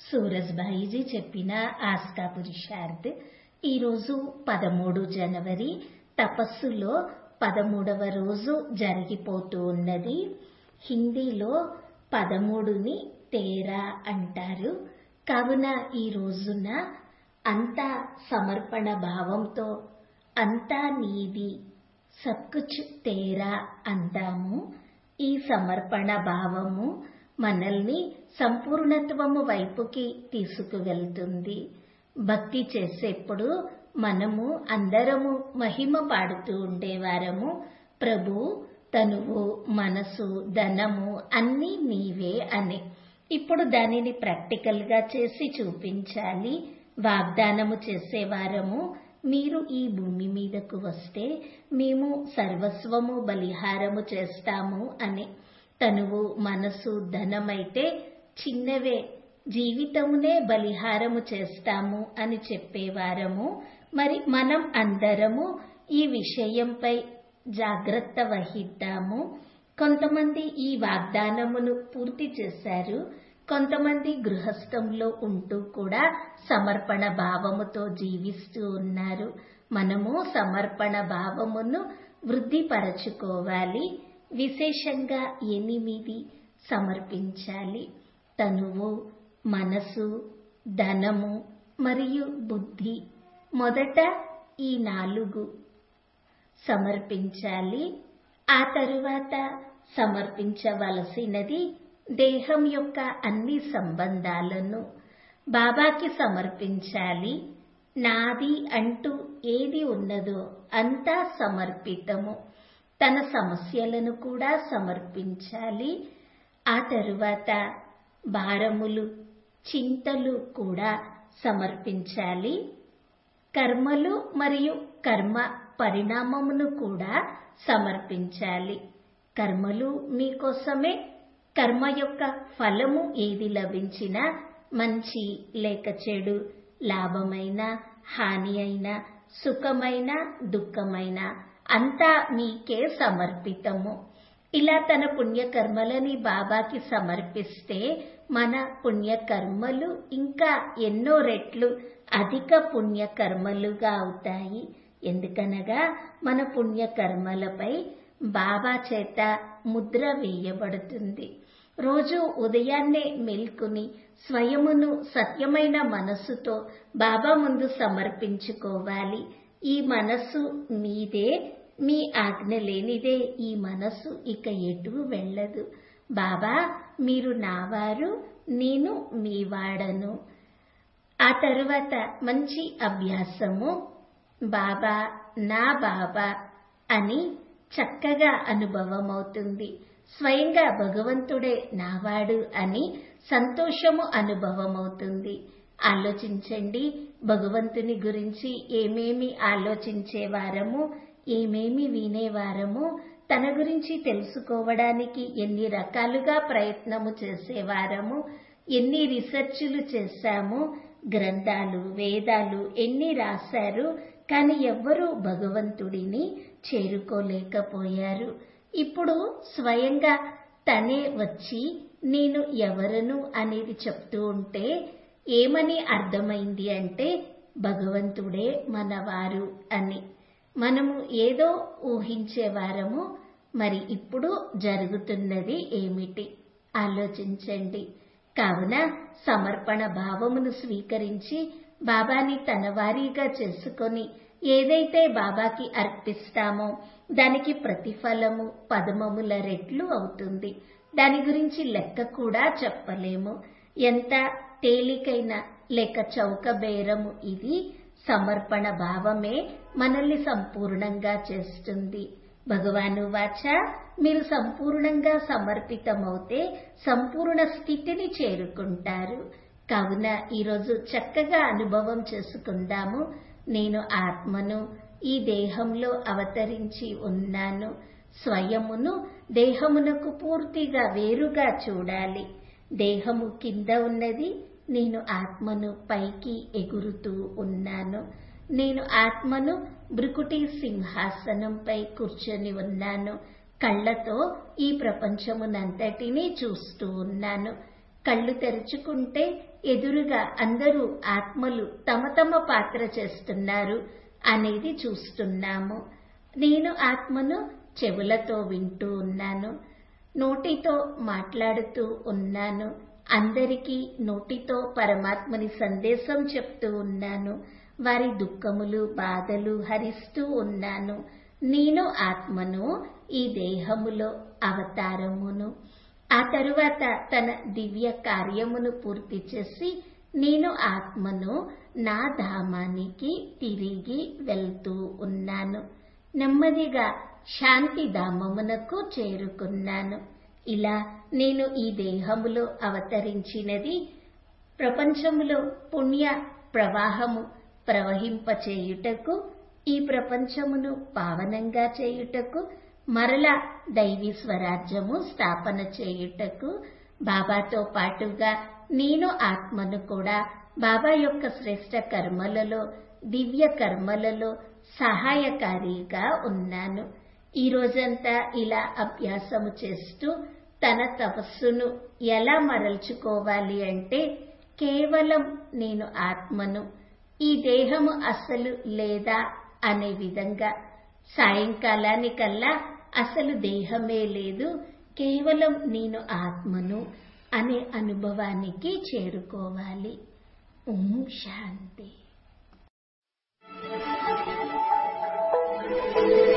సూరజ్భాయిజీ చెప్పిన ఆస్కా పురుషార్థ్ ఈరోజు పదమూడు జనవరి తపస్సులో పదమూడవ రోజు జరిగిపోతూ ఉన్నది హిందీలో పదమూడుని తేరా అంటారు కావున ఈ రోజున అంతా సమర్పణ భావంతో అంతా నీది సబ్కుచ్ తేరా అందాము ఈ సమర్పణ భావము మనల్ని సంపూర్ణత్వము వైపుకి తీసుకువెళ్తుంది భక్తి చేసేప్పుడు మనము అందరము మహిమ పాడుతూ ఉండేవారము ప్రభు తనువు మనసు ధనము అన్నీ నీవే అని ఇప్పుడు దానిని ప్రాక్టికల్ గా చేసి చూపించాలి వాగ్దానము చేసేవారము మీరు ఈ భూమి మీదకు వస్తే మేము సర్వస్వము బలిహారము చేస్తాము అని తనువు మనసు ధనమైతే చిన్నవే జీవితమునే బలిహారము చేస్తాము అని చెప్పేవారము మరి మనం అందరము ఈ విషయంపై జాగ్రత్త వహిద్దాము కొంతమంది ఈ వాగ్దానమును పూర్తి చేశారు కొంతమంది గృహస్థంలో ఉంటూ కూడా సమర్పణ భావముతో జీవిస్తూ ఉన్నారు మనము సమర్పణ భావమును వృద్ధిపరచుకోవాలి విశేషంగా ఎనిమిది సమర్పించాలి తనువు మనసు ధనము మరియు బుద్ధి మొదట ఈ నాలుగు సమర్పించాలి ఆ తరువాత సమర్పించవలసినది దేహం యొక్క అన్ని సంబంధాలను బాబాకి సమర్పించాలి నాది అంటూ ఏది ఉన్నదో అంతా సమర్పితము తన సమస్యలను కూడా సమర్పించాలి ఆ తరువాత భారములు చింతలు కూడా సమర్పించాలి కర్మలు మరియు కర్మ పరిణామమును కూడా సమర్పించాలి కర్మలు మీకోసమే కర్మ యొక్క ఫలము ఏది లభించినా మంచి లేక చెడు లాభమైన హాని అయినా సుఖమైన దుఃఖమైన అంతా మీకే సమర్పితము ఇలా తన పుణ్యకర్మలని బాబాకి సమర్పిస్తే మన పుణ్యకర్మలు ఇంకా ఎన్నో రెట్లు అధిక పుణ్యకర్మలుగా అవుతాయి ఎందుకనగా మన పుణ్యకర్మలపై బాబా చేత ముద్ర వేయబడుతుంది రోజు ఉదయాన్నే మేల్కొని స్వయమును సత్యమైన మనస్సుతో బాబా ముందు సమర్పించుకోవాలి ఈ మనస్సు మీదే మీ ఆజ్ఞ లేనిదే ఈ మనస్సు ఇక ఎటు వెళ్ళదు బాబా మీరు నావారు నేను మీ వాడను ఆ తరువాత మంచి అభ్యాసము బాబా నా బాబా అని చక్కగా అనుభవమవుతుంది స్వయంగా భగవంతుడే నావాడు అని సంతోషము అనుభవమవుతుంది ఆలోచించండి భగవంతుని గురించి ఏమేమి ఆలోచించేవారము ఏమేమి వినేవారము తన గురించి తెలుసుకోవడానికి ఎన్ని రకాలుగా ప్రయత్నము చేసేవారము ఎన్ని రీసెర్చ్లు చేశాము గ్రంథాలు వేదాలు ఎన్ని రాశారు కానీ ఎవ్వరూ భగవంతుడిని చేరుకోలేకపోయారు ఇప్పుడు స్వయంగా తనే వచ్చి నేను ఎవరను అనేది చెప్తూ ఉంటే ఏమని అర్థమైంది అంటే భగవంతుడే మనవారు అని మనము ఏదో ఊహించేవారము మరి ఇప్పుడు జరుగుతున్నది ఏమిటి ఆలోచించండి కావున సమర్పణ భావమును స్వీకరించి బాబాని తన వారీగా చేసుకొని ఏదైతే బాబాకి అర్పిస్తామో దానికి ప్రతిఫలము పదమముల రెట్లు అవుతుంది దాని గురించి లెక్క కూడా చెప్పలేము ఎంత తేలికైన లేక చౌక బేరము ఇది సమర్పణ భావమే మనల్ని సంపూర్ణంగా చేస్తుంది భగవాను వాచ మీరు సంపూర్ణంగా సమర్పితమవుతే సంపూర్ణ స్థితిని చేరుకుంటారు కావున ఈరోజు చక్కగా అనుభవం చేసుకుందాము నేను ఆత్మను ఈ దేహంలో అవతరించి ఉన్నాను స్వయమును దేహమునకు పూర్తిగా వేరుగా చూడాలి దేహము కింద ఉన్నది నేను ఆత్మను పైకి ఎగురుతూ ఉన్నాను నేను ఆత్మను బ్రుకుటి సింహాసనంపై కూర్చొని ఉన్నాను కళ్ళతో ఈ ప్రపంచమునంతటినీ చూస్తూ ఉన్నాను కళ్ళు తెరుచుకుంటే ఎదురుగా అందరూ ఆత్మలు తమ తమ పాత్ర చేస్తున్నారు అనేది చూస్తున్నాము నేను ఆత్మను చెవులతో వింటూ ఉన్నాను నోటితో మాట్లాడుతూ ఉన్నాను అందరికీ నోటితో పరమాత్మని సందేశం చెప్తూ ఉన్నాను వారి దుఃఖములు బాధలు హరిస్తూ ఉన్నాను నేను ఆత్మను ఈ దేహములో అవతారమును ఆ తరువాత తన దివ్య కార్యమును పూర్తి చేసి నేను ఆత్మను నా ధామానికి తిరిగి వెళ్తూ ఉన్నాను నెమ్మదిగా శాంతి ధామమునకు చేరుకున్నాను ఇలా నేను ఈ దేహములో అవతరించినది ప్రపంచములో పుణ్య ప్రవాహము ప్రవహింపచేయుటకు ఈ ప్రపంచమును పావనంగా చేయుటకు మరలా దైవీ స్వరాజ్యము స్థాపన చేయుటకు బాబాతో పాటుగా నేను ఆత్మను కూడా బాబా యొక్క శ్రేష్ట కర్మలలో దివ్య కర్మలలో సహాయకారిగా ఉన్నాను ఈ రోజంతా ఇలా అభ్యాసము చేస్తూ తన తపస్సును ఎలా మరల్చుకోవాలి అంటే కేవలం నేను ఆత్మను ఈ దేహము అసలు లేదా అనే విధంగా సాయంకాలానికల్లా అసలు దేహమే లేదు కేవలం నేను ఆత్మను అనే అనుభవానికి చేరుకోవాలి ఓం శాంతి